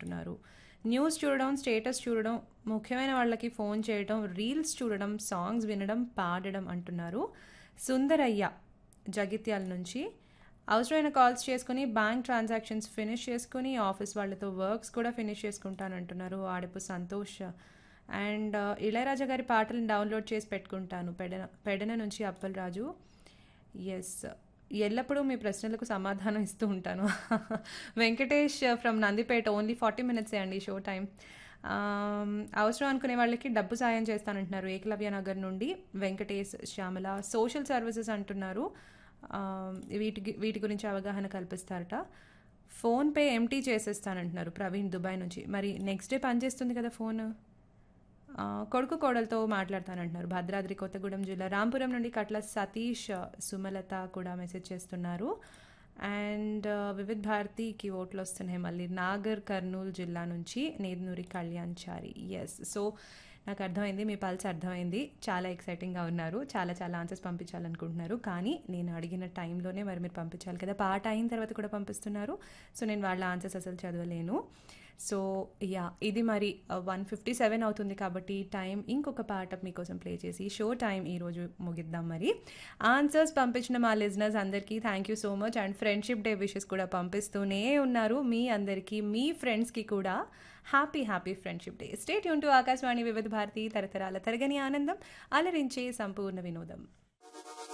అంటున్నారు న్యూస్ చూడడం స్టేటస్ చూడడం ముఖ్యమైన వాళ్ళకి ఫోన్ చేయడం రీల్స్ చూడడం సాంగ్స్ వినడం పాడడం అంటున్నారు సుందరయ్య జగిత్యాల నుంచి అవసరమైన కాల్స్ చేసుకుని బ్యాంక్ ట్రాన్సాక్షన్స్ ఫినిష్ చేసుకుని ఆఫీస్ వాళ్ళతో వర్క్స్ కూడా ఫినిష్ చేసుకుంటానంటున్నారు ఆడపు సంతోష్ అండ్ ఇళయరాజా గారి పాటలను డౌన్లోడ్ చేసి పెట్టుకుంటాను పెడన పెడన నుంచి అప్పలరాజు ఎస్ ఎల్లప్పుడూ మీ ప్రశ్నలకు సమాధానం ఇస్తూ ఉంటాను Venkatesh from Nandipet only forty మినిట్సే అండి షో టైం అవసరం అనుకునే వాళ్ళకి డబ్బు సాయం చేస్తానంటున్నారు ఏకలవ్య నగర్ నుండి వెంకటేష్ శ్యామల సోషల్ సర్వీసెస్ అంటున్నారు వీటి వీటి గురించి అవగాహన కల్పిస్తారట ఫోన్పే ఎంటీ చేసేస్తానంటున్నారు ప్రవీణ్ దుబాయ్ నుంచి మరి నెక్స్ట్ డే పనిచేస్తుంది కదా ఫోన్ కొడుకు కోడలతో మాట్లాడతానంటున్నారు భద్రాద్రి కొత్తగూడెం జిల్లా రాంపురం నుండి కట్ల సతీష్ సుమలత కూడా మెసేజ్ చేస్తున్నారు అండ్ వివిధ్ భారతికి ఓట్లు వస్తున్నాయి మళ్ళీ నాగర్ కర్నూలు జిల్లా నుంచి నేదునూరి కళ్యాణ్ చారి ఎస్ సో నాకు అర్థమైంది మీ పల్స్ అర్థమైంది చాలా ఎక్సైటింగ్గా ఉన్నారు చాలా చాలా ఆన్సర్స్ పంపించాలనుకుంటున్నారు కానీ నేను అడిగిన టైంలోనే మరి మీరు పంపించాలి కదా పాట అయిన తర్వాత కూడా పంపిస్తున్నారు సో నేను వాళ్ళ ఆన్సర్స్ అసలు చదవలేను సో యా ఇది మరి వన్ ఫిఫ్టీ సెవెన్ అవుతుంది కాబట్టి టైం ఇంకొక పాట మీకోసం ప్లే చేసి షో టైం ఈరోజు ముగిద్దాం మరి ఆన్సర్స్ పంపించిన మా లిజనర్స్ అందరికీ thank you so much and friendship day wishes కూడా పంపిస్తూనే ఉన్నారు మీ అందరికీ మీ ఫ్రెండ్స్కి కూడా happy happy friendship day stay యూన్ టు ఆకాశవాణి వివిధ భారతి తరతరాల తరగని ఆనందం అలరించే సంపూర్ణ వినోదం